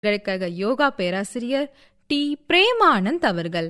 கழக யோகா பேராசிரியர் டி பிரேமானந்த் அவர்கள்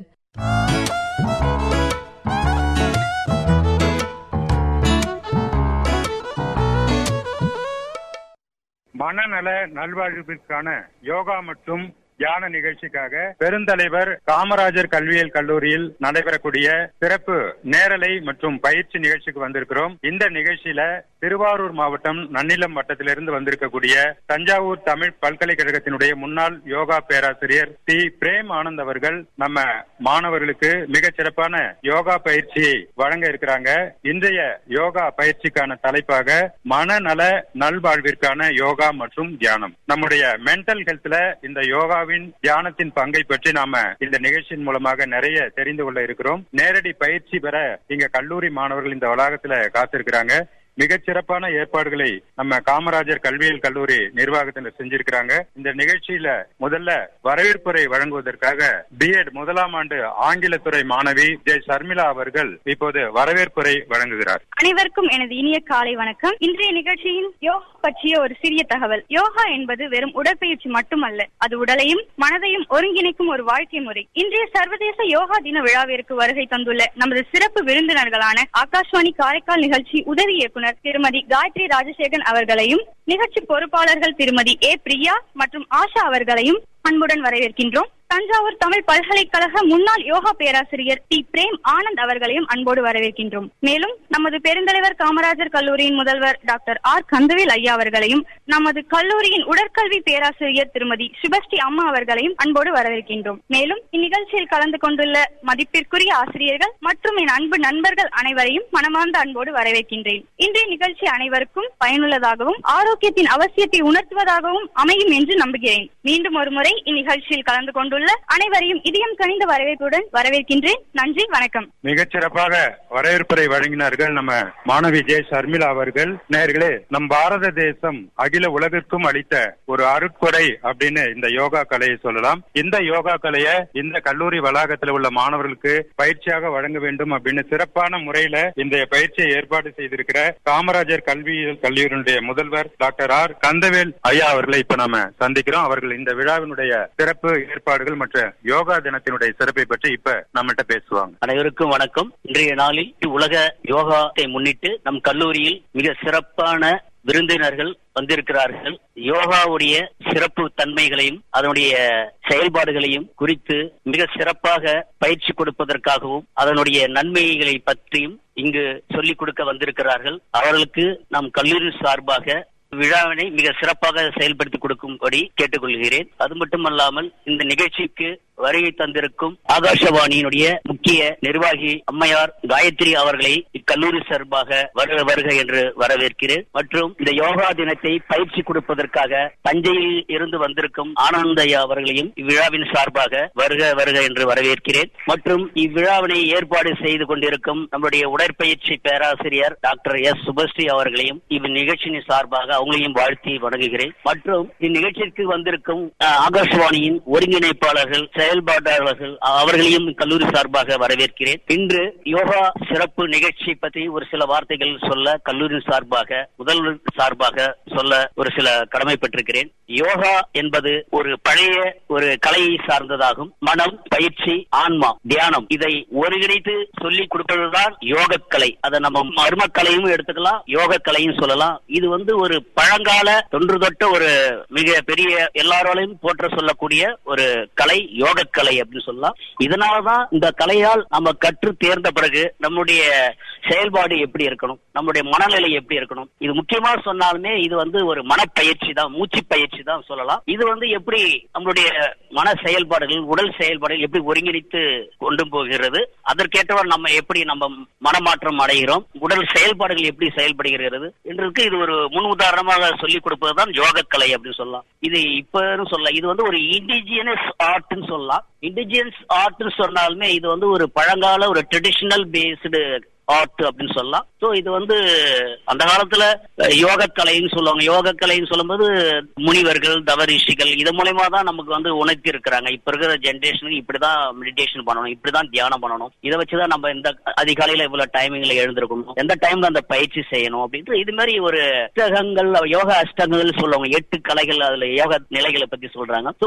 மனநல நல்வாழ்விற்கான யோகா மற்றும் தியான நிகழ்ச்சிக்காக பெருந்தலைவர் காமராஜர் கல்வியியல் கல்லூரியில் நடைபெறக்கூடிய சிறப்பு நேரலை மற்றும் பயிற்சி நிகழ்ச்சிக்கு வந்திருக்கிறோம் இந்த நிகழ்ச்சியில திருவாரூர் மாவட்டம் நன்னிலம் வட்டத்திலிருந்து வந்திருக்கக்கூடிய தஞ்சாவூர் தமிழ் பல்கலைக்கழகத்தினுடைய முன்னாள் யோகா பேராசிரியர் டி பிரேம் ஆனந்த் அவர்கள் நம்ம மாணவர்களுக்கு மிகச் சிறப்பான யோகா பயிற்சியை வழங்க இருக்கிறாங்க இன்றைய யோகா பயிற்சிக்கான தலைப்பாக மனநல நல்வாழ்விற்கான யோகா மற்றும் தியானம் நம்முடைய மென்டல் ஹெல்த்ல இந்த யோகாவின் தியானத்தின் பங்கை பற்றி நாம இந்த நிகழ்ச்சியின் மூலமாக நிறைய தெரிந்து கொள்ள இருக்கிறோம் நேரடி பயிற்சி பெற இங்க கல்லூரி மாணவர்கள் இந்த வளாகத்துல காத்திருக்கிறாங்க மிகச் சிறப்பான ஏற்பாடுகளை நம்ம காமராஜர் கல்வியியல் கல்லூரி நிர்வாகத்தினர் செஞ்சிருக்கிறாங்க இந்த நிகழ்ச்சியில முதல்ல வரவேற்புரை வழங்குவதற்காக பிஎட் முதலாம் ஆண்டு ஆங்கிலத்துறை மாணவி ஜெய் சர்மிளா அவர்கள் இப்போது வரவேற்புரை வழங்குகிறார் அனைவருக்கும் எனது இனிய காலை வணக்கம் இன்றைய நிகழ்ச்சியின் யோகா பற்றிய ஒரு சிறிய தகவல் யோகா என்பது வெறும் உடற்பயிற்சி மட்டுமல்ல அது உடலையும் மனதையும் ஒருங்கிணைக்கும் ஒரு வாழ்க்கை முறை இன்றைய சர்வதேச யோகா தின விழாவிற்கு வருகை தந்துள்ள நமது சிறப்பு விருந்தினர்களான ஆகாஷ்வாணி காரைக்கால் நிகழ்ச்சி உதவி இயக்குனர் திருமதி காயத்ரி ராஜசேகரன் அவர்களையும் நிகழ்ச்சி பொறுப்பாளர்கள் திருமதி ஏ பிரியா மற்றும் ஆஷா அவர்களையும் அன்புடன் வரவேற்கின்றோம் தஞ்சாவூர் தமிழ் பல்கலைக்கழக முன்னாள் யோகா பேராசிரியர் டி பிரேம் ஆனந்த் அவர்களையும் அன்போடு வரவேற்கின்றோம் மேலும் நமது பெருந்தலைவர் காமராஜர் கல்லூரியின் முதல்வர் டாக்டர் ஆர் கந்தவேல் ஐயா அவர்களையும் நமது கல்லூரியின் உடற்கல்வி பேராசிரியர் திருமதி சுபஸ்ரீ அம்மா அவர்களையும் அன்போடு வரவேற்கின்றோம் மேலும் இந்நிகழ்ச்சியில் கலந்து கொண்டுள்ள மதிப்பிற்குரிய ஆசிரியர்கள் மற்றும் என் அன்பு நண்பர்கள் அனைவரையும் மனமார்ந்த அன்போடு வரவேற்கின்றேன் இன்றைய நிகழ்ச்சி அனைவருக்கும் பயனுள்ளதாகவும் ஆரோக்கியத்தின் அவசியத்தை உணர்த்துவதாகவும் அமையும் என்று நம்புகிறேன் மீண்டும் ஒரு முறை இந்நிகழ்ச்சியில் கலந்து கொண்டுள்ள அனைவரையும் இதயம் கனிந்த வரவேற்புடன் வரவேற்கின்றேன் நன்றி வணக்கம் மிகச் சிறப்பாக வரவேற்புரை வழங்கினார்கள் நம்ம மாணவி ஜெய சர்மிளா அவர்கள் நேர்களே நம் பாரத தேசம் அகில உலகிற்கும் அளித்த ஒரு அருட்கொடை அப்படின்னு இந்த யோகா கலையை சொல்லலாம் இந்த யோகா கலையை இந்த கல்லூரி வளாகத்தில் உள்ள மாணவர்களுக்கு பயிற்சியாக வழங்க வேண்டும் அப்படின்னு சிறப்பான முறையில இந்த பயிற்சியை ஏற்பாடு செய்திருக்கிற காமராஜர் கல்வியியல் கல்லூரியினுடைய முதல்வர் டாக்டர் ஆர் கந்தவேல் ஐயா அவர்களை இப்ப நாம சந்திக்கிறோம் அவர்கள் இந்த விழாவினுடைய சிறப்பு ஏற்பாடுகள் மற்றும் யோகா தினத்தினுடைய சிறப்பை பற்றி இப்ப நம்மகிட்ட பேசுவாங்க அனைவருக்கும் வணக்கம் இன்றைய நாளில் உலக யோகாத்தை முன்னிட்டு நம் கல்லூரியில் மிக சிறப்பான விருந்தினர்கள் வந்திருக்கிறார்கள் யோகாவுடைய சிறப்பு தன்மைகளையும் அதனுடைய செயல்பாடுகளையும் குறித்து மிக சிறப்பாக பயிற்சி கொடுப்பதற்காகவும் அதனுடைய நன்மைகளை பற்றியும் இங்கு சொல்லிக் கொடுக்க வந்திருக்கிறார்கள் அவர்களுக்கு நம் கல்லூரி சார்பாக விழாவினை மிக சிறப்பாக செயல்படுத்தி கொடுக்கும்படி கேட்டுக்கொள்கிறேன் அது மட்டுமல்லாமல் இந்த நிகழ்ச்சிக்கு வருகை தந்திருக்கும் ஆகாஷவாணியினுடைய முக்கிய நிர்வாகி அம்மையார் காயத்ரி அவர்களை இக்கல்லூரி சார்பாக வருக வருக என்று வரவேற்கிறேன் மற்றும் இந்த யோகா தினத்தை பயிற்சி கொடுப்பதற்காக தஞ்சையில் இருந்து வந்திருக்கும் ஆனந்தையா அவர்களையும் இவ்விழாவின் சார்பாக வருக வருக என்று வரவேற்கிறேன் மற்றும் இவ்விழாவினை ஏற்பாடு செய்து கொண்டிருக்கும் நம்முடைய உடற்பயிற்சி பேராசிரியர் டாக்டர் எஸ் சுபஸ்ரீ அவர்களையும் இந்நிகழ்ச்சியின் சார்பாக அவங்களையும் வாழ்த்தி வணங்குகிறேன் மற்றும் இந்நிகழ்ச்சிக்கு வந்திருக்கும் ஆகாஷவாணியின் ஒருங்கிணைப்பாளர்கள் செயல்பாட்டாளர்கள் அவர்களையும் கல்லூரி சார்பாக வரவேற்கிறேன் இன்று யோகா சிறப்பு நிகழ்ச்சி பற்றி ஒரு சில வார்த்தைகள் சொல்ல கல்லூரி சார்பாக முதல்வர் சார்பாக சொல்ல ஒரு சில கடமைப்பட்டிருக்கிறேன் யோகா என்பது ஒரு பழைய ஒரு கலையை சார்ந்ததாகும் மனம் பயிற்சி ஆன்மா தியானம் இதை ஒருங்கிணைத்து சொல்லிக் கொடுப்பதுதான் யோக கலை அதை நம்ம மர்ம கலையும் எடுத்துக்கலாம் யோக கலையும் சொல்லலாம் இது வந்து ஒரு பழங்கால தொன்று தொட்ட ஒரு மிக பெரிய எல்லாராலையும் போற்ற சொல்லக்கூடிய ஒரு கலை யோக கலை அப்படின்னு சொல்லலாம் இதனாலதான் இந்த கலையால் நம்ம கற்று தேர்ந்த பிறகு நம்முடைய செயல்பாடு எப்படி இருக்கணும் நம்முடைய மனநிலை எப்படி இருக்கணும் இது முக்கியமா சொன்னாலுமே இது வந்து ஒரு மனப்பயிற்சி தான் மூச்சு பயிற்சி தான் சொல்லலாம் இது வந்து எப்படி நம்மளுடைய மன செயல்பாடுகள் உடல் செயல்பாடுகள் எப்படி ஒருங்கிணைத்து கொண்டு போகிறது அதற்கேற்றவாறு நம்ம எப்படி நம்ம மனமாற்றம் அடைகிறோம் உடல் செயல்பாடுகள் எப்படி செயல்படுகிறது என்றதுக்கு இது ஒரு முன் உதாரணமாக சொல்லிக் கொடுப்பதுதான் யோக கலை அப்படின்னு சொல்லலாம் இது இப்ப சொல்லலாம் இது வந்து ஒரு இண்டிஜியனஸ் ஆர்ட்னு சொல்லலாம் இண்டிஜியன்ஸ் ஆர்ட்னு சொன்னாலுமே இது வந்து ஒரு பழங்கால ஒரு ட்ரெடிஷனல் பேஸ்டு ஆர்ட் அப்படின்னு சொல்லலாம் ஸோ இது வந்து அந்த காலத்துல யோக கலைன்னு சொல்லுவாங்க யோக கலைன்னு சொல்லும்போது முனிவர்கள் தவரிஷிகள் இது மூலயமா தான் நமக்கு வந்து உணர்த்தி இருக்கிறாங்க இப்ப இருக்கிற ஜென்ரேஷனுக்கு இப்படிதான் மெடிடேஷன் பண்ணணும் இப்படிதான் தியானம் பண்ணணும் இதை வச்சுதான் நம்ம இந்த அதிகாலையில இவ்வளவு டைமிங்ல எழுந்திருக்கணும் எந்த டைம்ல அந்த பயிற்சி செய்யணும் அப்படின்ட்டு இது மாதிரி ஒரு அஷ்டகங்கள் யோகா அஷ்டகங்கள் சொல்லுவாங்க எட்டு கலைகள் அதுல யோக நிலைகளை பத்தி சொல்றாங்க ஸோ